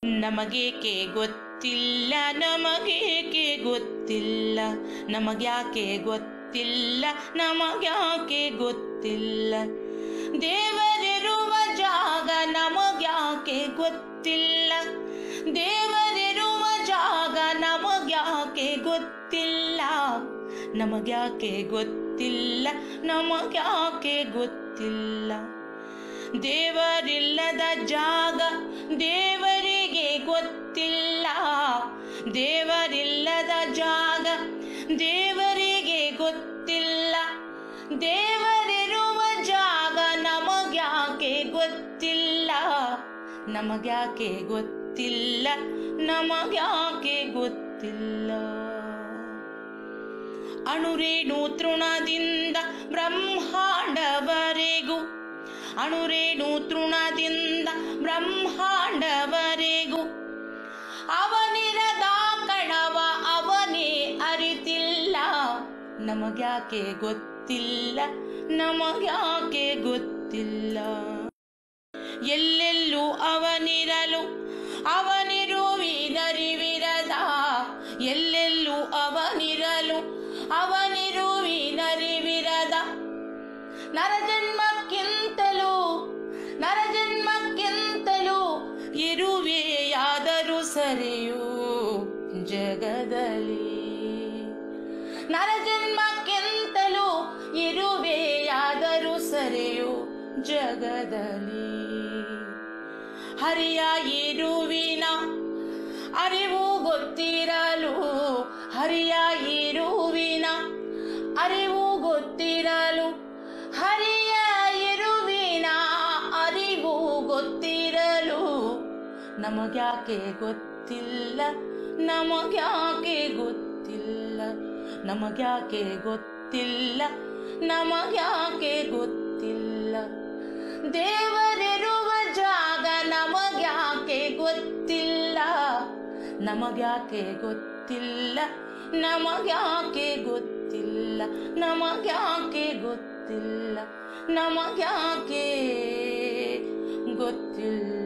ನಮಗೇಕೆ ಗೊತ್ತಿಲ್ಲ ನಮಗೇಕೆ ಗೊತ್ತಿಲ್ಲ ನಮಗ್ಯಾಕೆ ಗೊತ್ತಿಲ್ಲ ನಮಗ್ಯಾಕೆ ಗೊತ್ತಿಲ್ಲ ದೇವರಿರುವ ಜಾಗ ನಮಗ್ಯಾಕೆ ಗೊತ್ತಿಲ್ಲ ದೇವರಿರುವ ಜಾಗ ನಮಗ್ಯಾಕೆ ಗೊತ್ತಿಲ್ಲ ನಮಗ್ಯಾಕೆ ಗೊತ್ತಿಲ್ಲ ನಮಗ್ಯಾಕೆ ಗೊತ್ತಿಲ್ಲ ದೇವರಿಲ್ಲದ ಜಾಗ ದೇವರಿಗೆ ಗೊತ್ತಿಲ್ಲ ದೇವರಿಲ್ಲದ ಜಾಗ ದೇವರಿಗೆ ಗೊತ್ತಿಲ್ಲ ದೇವರಿರುವ ಜಾಗ ನಮಗ್ಯಾಕೆ ಗೊತ್ತಿಲ್ಲ ನಮಗ್ಯಾಕೆ ಗೊತ್ತಿಲ್ಲ ನಮಗ್ಯಾಕೆ ಗೊತ್ತಿಲ್ಲ ಅಣುರೇಣು ತೃಣದಿಂದ ಬ್ರಹ್ಮಾಂಡವರೆಗೂ ಅಣುರೇಣು ತೃಣದಿಂದ ಬ್ರಹ್ಮಾಂಡವರೆಗೂ ಅವನಿರದ ಕಣವ ಅವನೇ ಅರಿತಿಲ್ಲ ನಮಗ್ಯಾಕೆ ಗೊತ್ತಿಲ್ಲ ನಮಗ್ಯಾಕೆ ಗೊತ್ತಿಲ್ಲ ಎಲ್ಲೆಲ್ಲೂ ಅವನಿರಲು ಅವನಿರುವಿನರಿವಿರದ ಎಲ್ಲೆಲ್ಲೂ ಅವನಿರಲು ಅವನಿರುವಿನರಿವಿರದ ನರಜನ್ಮಕ್ಕಿಂತಲೂ ನರಜನ್ಮಕ್ಕಿಂತಲೂ ಇರುವೆಯಾದರೂ ಸರಿಯೂ ಜಗದಲ್ಲಿ ನರಜನ್ಮಕ್ಕಿಂತಲೂ ಇರುವೆಯಾದರೂ ಸರಿಯು ಜಗದಲ್ಲಿ ಹರಿಯ ಇರುವಿನ ಅರಿವು ಗೊತ್ತಿರಲು ಹರಿಯ ಇರುವಿನ ಅರಿವು ಗೊತ್ತಿರಲು ಹರಿಯ ಇರುವಿನ ಅರಿವು ಗೊತ್ತಿರಲು ನಮಗ್ಯಾಕೆ ಗೊತ್ತಿಲ್ಲ ನಮಗ್ಯಾಕೆ ಗೊತ್ತಿಲ್ಲ ನಮಗ್ಯಾಕೆ ಗೊತ್ತಿಲ್ಲ ನಮಗ್ಯಾಕೆ ಗೊತ್ತಿಲ್ಲ ದೇವರಿರುವ ಜಾಗ ನಮಗ್ಯಾಕೆ ಗೊತ್ತಿಲ್ಲ ನಮಗ್ಯಾಕೆ ಗೊತ್ತಿಲ್ಲ ನಮಗ್ಯಾಕೆ ಗೊತ್ತಿಲ್ಲ ನಮಗ್ಯಾಕೆ ಗೊತ್ತಿಲ್ಲ ನಮಗ್ಯಾಕೆ ಗೊತ್ತಿಲ್ಲ